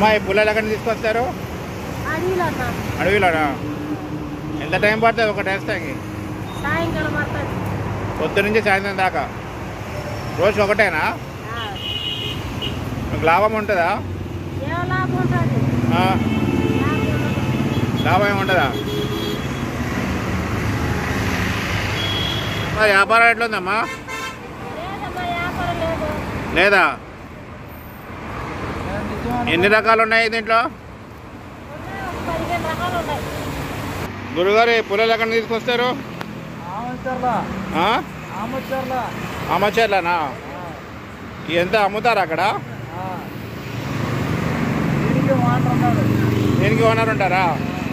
అమ్మాయి పుల్లలు ఎక్కడి నుంచి తీసుకొస్తారు అడవిలో అన్న అడవిలోనా ఎంత టైం పడుతుంది ఒక టేస్తాకి సాయంకాలం పడుతుంది పొద్దు నుంచి సాయంత్రం దాకా రోజు ఒకటేనా మీకు లాభం ఉంటుందా ఏ లాభం ఉంటుంది ఆ, లాభం ఉండదు. లాభం ఏమి ఉంటుందా మరి వ్యాపారం ఎట్లుందమ్మా లేదమ్మా వ్యాపారం లేదు లేదా ఎన్ని రకాలు ఉన్నాయి దీంట్లో ఉన్నాయి, ఒక పదిహేను రకాలు ఉన్నాయి గురుగారు ఈ పుల్లలు ఎక్కడ నుంచి తీసుకొస్తారు ఆ? అమ్మచర్లనా ఎంత అమ్ముతారు అక్కడ దీనికి ఓనర్ ఉంటారా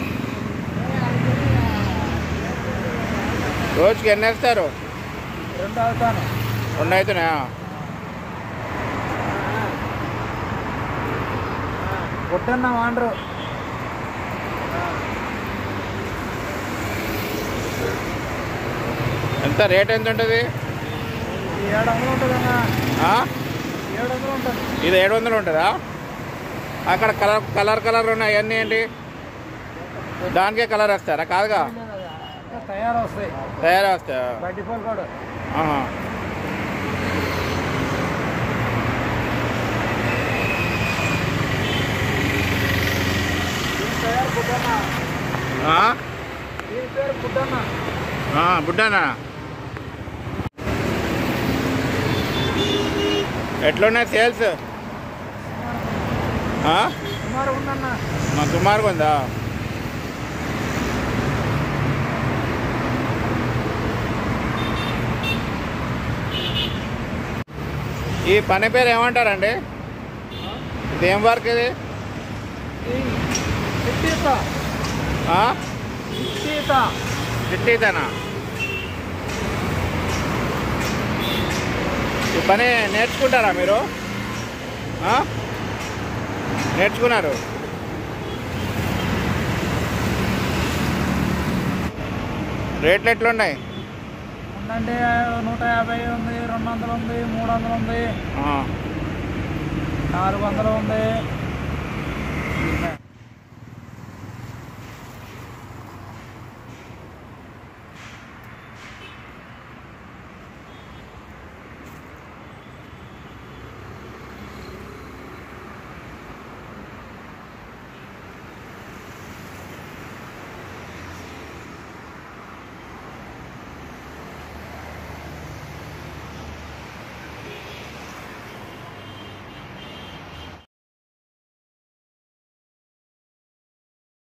రోజుకి ఎన్ని వేస్తారు రెండు అవుతాను రెండు అవుతున్నాయా కొట్టన్న వాండరు ఎంత రేట్ ఎంత ఉంటుంది ఏడు వందలు ఉంటుందన్నా ఆ? ఏడు వందలు ఉంటుంది ఇది ఏడు వందలు ఉంటుందా అక్కడ కలర్ కలర్ కలర్ ఉన్నాయి అవన్నీ ఏంటి దానికే కలర్ వేస్తారా కాదుగా ఇంకా తయారు వస్తాయి తయారు వస్తాయా బడ్డీ ఫోన్ కూడా ఆహా. దీని తయారు పుట్టన్న ఆ? దీని పేరు పుట్టన్న ఆ, బుడ్డానా ఎట్లున్నాయి సేల్స్ ఆ? సుమారు ఉందన్న మా సుమారుగా ఉందా ఈ పని పేరు ఏమంటారండి ఇది ఏం వర్క్ ఇది చిట్టీత ఆ? చిట్టీత చిట్టీతనా ఈ పని నేర్చుకుంటారా మీరు ఆ? నేర్చుకున్నారు రేట్లు ఎట్లున్నాయి ఉందంటే నూట యాభై ఉంది రెండు వందలు ఉంది మూడు వందలు ఉంది ఆ, నాలుగు వందలు ఉంది